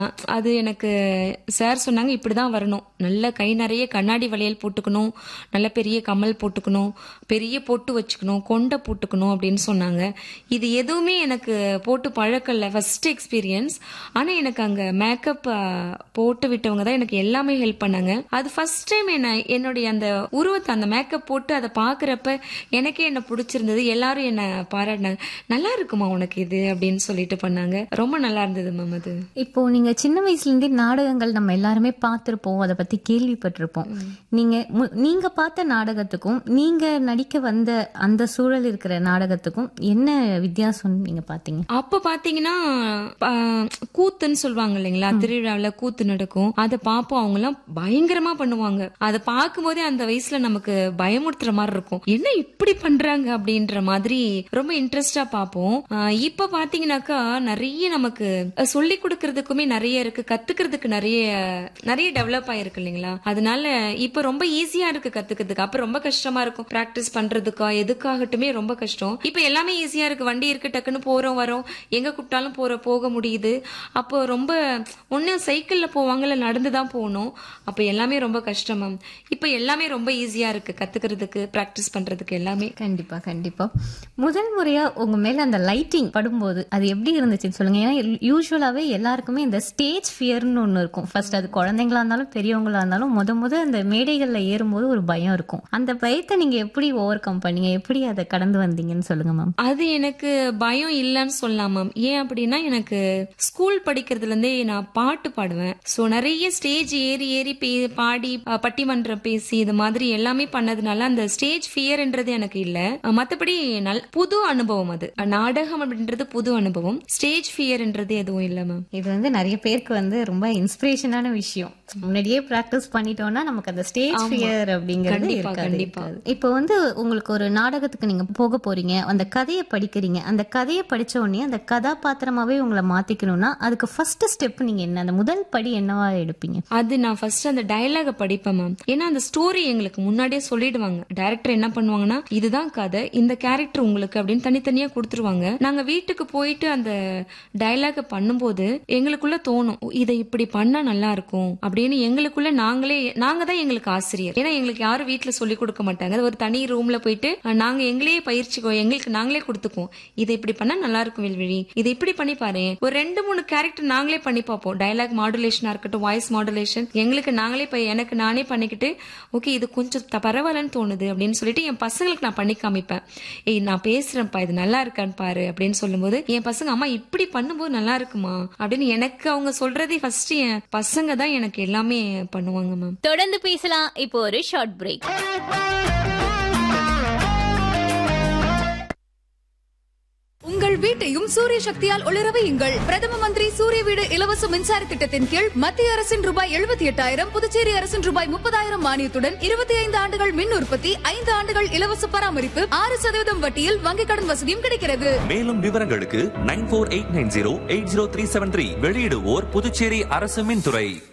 அது எனக்கு சார் சொன்னாங்க இப்படிதான் வரணும் நல்ல கை நிறைய கண்ணாடி வளையல் போட்டுக்கணும் நல்ல பெரிய கம்மல் போட்டுக்கணும் பெரிய பொட்டு வச்சுக்கணும் கொண்டை போட்டுக்கணும் அப்படின்னு சொன்னாங்க இது எதுவுமே எனக்கு போட்டு பழக்கல ஃபர்ஸ்ட் எக்ஸ்பீரியன்ஸ் ஆனா எனக்கு அங்க மேக்கப் போட்டு விட்டவங்க தான் எனக்கு எல்லாமே ஹெல்ப் பண்ணாங்க அது ஃபர்ஸ்ட் டைம் என்ன என்னுடைய அந்த உருவத்தை அந்த மேக்கப் போட்டு அதை பாக்குறப்ப எனக்கே என்ன பிடிச்சிருந்தது எல்லாரும் என்ன பாராட்டினாங்க நல்லா இருக்குமா உனக்கு இது அப்படின்னு சொல்லிட்டு பண்ணாங்க ரொம்ப நல்லா இருந்தது மேம் அது இப்போ நீங்க சின்ன வயசுல இருந்தே நாடகங்கள் நம்ம எல்லாருமே பார்த்திருப்போம் அதை பத்தி கேள்விப்பட்டிருப்போம் நீங்க மு- நீங்க பார்த்த நாடகத்துக்கும் நீங்க நடிக்க வந்த அந்த சூழல் இருக்கிற நாடகத்துக்கும் என்ன வித்தியாசம் நீங்க பாத்தீங்க அப்ப பாத்தீங்கன்னா ஆ, கூத்துன்னு சொல்லுவாங்க இல்லைங்களா திருவிழாவில் கூத்து நடக்கும் அதை பார்ப்போம் அவங்க எல்லாம் பயங்கரமா பண்ணுவாங்க அதை பார்க்கும்போதே அந்த வயசுல நமக்கு பயமுறுத்துற மாதிரி இருக்கும் என்ன இப்படி பண்றாங்க அப்படின்ற மாதிரி ரொம்ப இன்ட்ரெஸ்டா பார்ப்போம் ஆ, இப்ப பாத்தீங்கன்னாக்கா நிறைய நமக்கு சொல்லி கொடுக்கறதுக்குமே நிறைய இருக்கு கத்துக்கிறதுக்கு நிறைய நிறைய டெவலப் ஆயிருக்கு இல்லைங்களா அதனால இப்ப ரொம்ப ஈஸியா இருக்கு கத்துக்கிறதுக்கு அப்ப ரொம்ப கஷ்டமா இருக்கும் பிராக்டிஸ் பண்றதுக்கா எதுக்காகட்டுமே ரொம்ப கஷ்டம் இப்ப எல்லாமே ஈஸியா இருக்கு வண்டி இருக்கு டக்குன்னு போறோம் வரோம் எங்க கூப்பிட்டாலும் போற போக முடியுது அப்போ ரொம்ப ஒண்ணு சைக்கிள்ல போவாங்கல்ல நடந்து தான் போகணும் அப்ப எல்லாமே ரொம்ப கஷ்டம் மேம் இப்ப எல்லாமே ரொம்ப ஈஸியா இருக்கு கத்துக்கிறதுக்கு பிராக்டிஸ் பண்றதுக்கு எல்லாமே கண்டிப்பா கண்டிப்பா முதல் முறையா உங்க மேல அந்த லைட்டிங் படும்போது அது எப்படி இருந்துச்சுன்னு சொல்லுங்க ஏன்னா யூஸ்வலாவே எல்லாருக்குமே இந்த ஸ்டேஜ் ஃபியர்னு ஒண்ணு இருக்கும் ஃபர்ஸ்ட் அது குழந்தைங்களா இருந்தாலும் பெரியவங்களா இருந்தாலும் முத முத அந்த மேடைகள்ல ஏறும்போது ஒரு பயம் இருக்கும் அந்த பயத்தை நீங்க எப்படி ஓவர் கம் பண்ணீங்க எப்படி அதை கடந்து வந்தீங்கன்னு சொல்லுங்க மேம் அது எனக்கு பயம் இல்லைன்னு சொல்லலாம் மேம் ஏன் அப்படின்னா எனக்கு ஸ்கூல் படிக்கிறதுல இருந்தே நான் பாட்டு பாடுவேன் சோ நிறைய ஸ்டேஜ் ஏறி ஏறி பே- பாடி அஹ், பட்டிமன்றம் பேசி இது மாதிரி எல்லாமே பண்ணதுனால அந்த ஸ்டேஜ் ஃபியர்ன்றது எனக்கு இல்ல அஹ், மத்தபடி நல் புது அனுபவம் அது அஹ், நாடகம் அப்படின்றது புது அனுபவம் ஸ்டேஜ் ஃபியர்ன்றது எதுவும் இல்ல மேம் இது வந்து நிறைய பேருக்கு வந்து ரொம்ப இன்ஸ்பிரேஷனான விஷயம் முன்னாடியே பிராக்டிஸ் பண்ணிட்டோம்னா நமக்கு அந்த ஸ்டேஜ் ஃபியர் அப்படிங்கிறது கண்டிப்பா, இருக்காது, கண்டிப்பா. இருக்காது. இப்போ வந்து உங்களுக்கு ஒரு நாடகத்துக்கு நீங்க போக போறீங்க அந்த கதையை படிக்கிறீங்க அந்த கதையை படிச்ச உடனே அந்த கதாபாத்திரமாவே உங்களை மாத்திக்கணும்னா அதுக்கு ஃபர்ஸ்ட் ஸ்டெப் நீங்க என்ன அந்த முதல் படி என்னவா எடுப்பீங்க அது நான் ஃபர்ஸ்ட் அந்த டயலாக படிப்பேன் மேம் ஏன்னா அந்த ஸ்டோரி எங்களுக்கு முன்னாடியே சொல்லிடுவாங்க டைரக்டர் என்ன பண்ணுவாங்கன்னா இதுதான் கதை இந்த கேரக்டர் உங்களுக்கு அப்படின்னு தனித்தனியா கொடுத்துருவாங்க நாங்க வீட்டுக்கு போயிட்டு அந்த டயலாக பண்ணும்போது எங்களுக்குள்ள தோணும் "ஓ, இதை இப்படி பண்ணா நல்லா இருக்கும் அப்படின்னு எங்களுக்குள்ள நாங்களே நாங்க தான் எங்களுக்கு ஆசிரியர் ஏன்னா எங்களுக்கு யாரும் வீட்டுல சொல்லி கொடுக்க மாட்டாங்க அது ஒரு தனி ரூம்ல போயிட்டு அஹ், நாங்க எங்களே பயிற்சிக்கோ எங்களுக்கு நாங்களே கொடுத்துக்குவோம் இதை இப்படி பண்ணா நல்லா இருக்கும் வெல்வெளி இதை இப்படி பண்ணி பாரு ஒரு ரெண்டு மூணு கேரக்டர் நாங்களே பண்ணி பார்ப்போம் டயலாக் மாடுலேஷனா இருக்கட்டும் வாய்ஸ் மாடுலேஷன் எங்களுக்கு நாங்களே இப்ப எனக்கு நானே பண்ணிக்கிட்டு ஓகே இது கொஞ்சம் த- பரவாயில்லன்னு தோணுது அப்படின்னு சொல்லிட்டு என் பசங்களுக்கு நான் பண்ணி காமிப்பேன் ஏய் நான் பேசுறேன்ப்பா இது நல்லா இருக்கான்னு பாரு அப்படின்னு சொல்லும்போது என் பசங்க அம்மா இப்படி பண்ணும்போது நல்லா இருக்குமா அப்படின்னு எனக்கு அவங்க சொல்றதே ஃபர்ஸ்ட் என் பசங்க தான் எனக்கு எல்லாமே பண்ணுவாங்க மேம் தொடர்ந்து பேசலாம் இப்போ ஒரு ஷார்ட் பிரேக் உங்கள் வீட்டையும் சூரிய சக்தியால் ஒளிர வையுங்கள் பிரதம மந்திரி சூரிய வீடு இலவச மின்சார திட்டத்தின் கீழ் மத்திய அரசின் ரூபாய் எழுபத்தி எட்டாயிரம் புதுச்சேரி அரசின் ரூபாய் முப்பதாயிரம் மானியத்துடன் இருபத்தி ஐந்து ஆண்டுகள் மின் உற்பத்தி ஐந்து ஆண்டுகள் இலவச பராமரிப்பு ஆறு சதவீதம் வட்டியில் வங்கிக் கடன் வசதியும் கிடைக்கிறது மேலும் விவரங்களுக்கு nine four eight nine zero eight zero three seven three வெளியிடுவோர் புதுச்சேரி அரசு மின்துறை